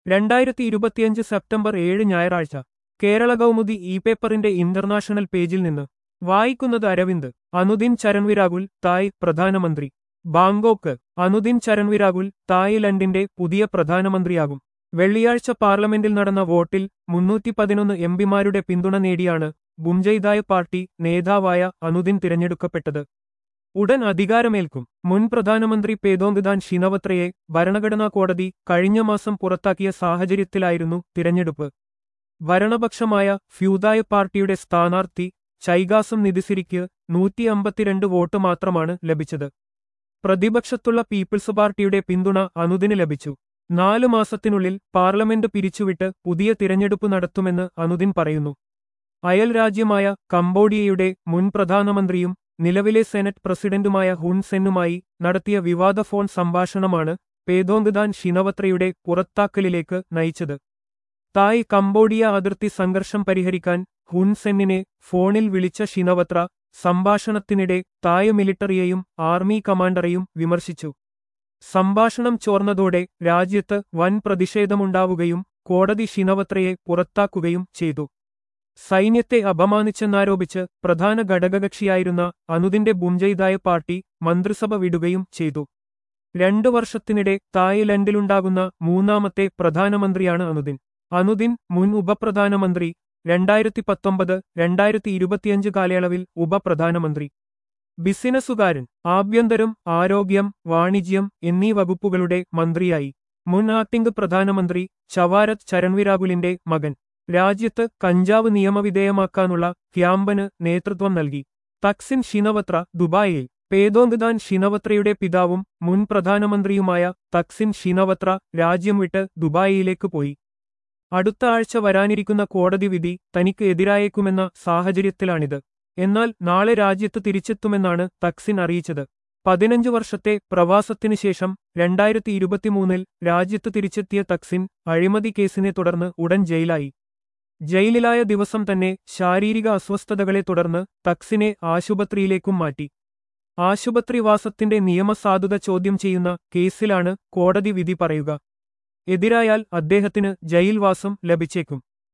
രണ്ടായിരത്തി ഇരുപത്തിയഞ്ച് സെപ്റ്റംബർ ഏഴ് ഞായറാഴ്ച കേരള കൗമുദി ഇ പേപ്പറിന്റെ ഇന്റർനാഷണൽ പേജിൽ നിന്ന് വായിക്കുന്നത് അരവിന്ദ് അനുദിൻ ചരൺവിരാഗുൽ തായ് പ്രധാനമന്ത്രി ബാങ്കോക്ക് അനുദിൻ ചരൺവിരാഗുൽ തായ്ലൻഡിന്റെ പുതിയ പ്രധാനമന്ത്രിയാകും വെള്ളിയാഴ്ച പാർലമെന്റിൽ നടന്ന വോട്ടിൽ മുന്നൂറ്റി പതിനൊന്ന് എംപിമാരുടെ പിന്തുണ നേടിയാണ് ബുംജൈദായ് പാർട്ടി നേതാവായ അനുദിൻ തിരഞ്ഞെടുക്കപ്പെട്ടത് ഉടൻ അധികാരമേൽക്കും മുൻ പ്രധാനമന്ത്രി പേതോങ്ദാൻ ഷിനവത്രയെ ഭരണഘടനാ കോടതി കഴിഞ്ഞ മാസം പുറത്താക്കിയ സാഹചര്യത്തിലായിരുന്നു തിരഞ്ഞെടുപ്പ് ഭരണപക്ഷമായ ഫ്യൂദായ് പാർട്ടിയുടെ സ്ഥാനാർത്ഥി ചൈഗാസം നിതിസിരിക്ക് നൂറ്റി അമ്പത്തിരണ്ട് വോട്ട് മാത്രമാണ് ലഭിച്ചത് പ്രതിപക്ഷത്തുള്ള പീപ്പിൾസ് പാർട്ടിയുടെ പിന്തുണ അനുദിന് ലഭിച്ചു നാലു മാസത്തിനുള്ളിൽ പാർലമെന്റ് പിരിച്ചുവിട്ട് പുതിയ തിരഞ്ഞെടുപ്പ് നടത്തുമെന്ന് അനുദിൻ പറയുന്നു അയൽ രാജ്യമായ കംബോഡിയയുടെ മുൻ പ്രധാനമന്ത്രിയും നിലവിലെ സെനറ്റ് പ്രസിഡന്റുമായ ഹുൻ സെന്നുമായി നടത്തിയ വിവാദ ഫോൺ സംഭാഷണമാണ് പേതോങ്ദാൻ ഷിനവത്രയുടെ പുറത്താക്കലിലേക്ക് നയിച്ചത് തായ് കംബോഡിയ അതിർത്തി സംഘർഷം പരിഹരിക്കാൻ ഹുൻ സെന്നിനെ ഫോണിൽ വിളിച്ച ഷിനവത്ര സംഭാഷണത്തിനിടെ തായ് മിലിട്ടറിയെയും ആർമി കമാൻഡറെയും വിമർശിച്ചു സംഭാഷണം ചോർന്നതോടെ രാജ്യത്ത് വൻ പ്രതിഷേധമുണ്ടാവുകയും കോടതി ഷിനവത്രയെ പുറത്താക്കുകയും ചെയ്തു സൈന്യത്തെ അപമാനിച്ചെന്നാരോപിച്ച് പ്രധാന ഘടകകക്ഷിയായിരുന്ന അനുദിന്റെ ബുംജൈദായ പാർട്ടി മന്ത്രിസഭ വിടുകയും ചെയ്തു രണ്ടു വർഷത്തിനിടെ തായ്ലൻഡിലുണ്ടാകുന്ന മൂന്നാമത്തെ പ്രധാനമന്ത്രിയാണ് അനുദിൻ അനുദിൻ മുൻ ഉപപ്രധാനമന്ത്രി രണ്ടായിരത്തി പത്തൊമ്പത് രണ്ടായിരത്തി ഇരുപത്തിയഞ്ച് കാലയളവിൽ ഉപപ്രധാനമന്ത്രി ബിസിനസ്സുകാരൻ ആഭ്യന്തരം ആരോഗ്യം വാണിജ്യം എന്നീ വകുപ്പുകളുടെ മന്ത്രിയായി മുൻ ആക്ടിംഗ് പ്രധാനമന്ത്രി ചവാരത് ചരൺവിരാഗുലിന്റെ മകൻ രാജ്യത്ത് കഞ്ചാവ് നിയമവിധേയമാക്കാനുള്ള ക്യാമ്പന് നേതൃത്വം നൽകി തക്സിൻ ഷിനവത്ര ദുബായിൽ പേതോങ്ദാൻ ഷിനവത്രയുടെ പിതാവും മുൻ പ്രധാനമന്ത്രിയുമായ തക്സിൻ ഷിനവത്ര രാജ്യം വിട്ട് ദുബായിലേക്ക് പോയി അടുത്ത ആഴ്ച വരാനിരിക്കുന്ന കോടതി വിധി തനിക്ക് എതിരായേക്കുമെന്ന സാഹചര്യത്തിലാണിത് എന്നാൽ നാളെ രാജ്യത്ത് തിരിച്ചെത്തുമെന്നാണ് തക്സിൻ അറിയിച്ചത് പതിനഞ്ച് വർഷത്തെ പ്രവാസത്തിനു ശേഷം രണ്ടായിരത്തി ഇരുപത്തിമൂന്നിൽ രാജ്യത്ത് തിരിച്ചെത്തിയ തക്സിൻ അഴിമതി കേസിനെ തുടർന്ന് ഉടൻ ജയിലായി ജയിലിലായ ദിവസം തന്നെ ശാരീരിക അസ്വസ്ഥതകളെ തുടർന്ന് തക്സിനെ ആശുപത്രിയിലേക്കും മാറ്റി ആശുപത്രിവാസത്തിന്റെ നിയമസാധുത ചോദ്യം ചെയ്യുന്ന കേസിലാണ് കോടതി വിധി പറയുക എതിരായാൽ അദ്ദേഹത്തിന് ജയിൽവാസം ലഭിച്ചേക്കും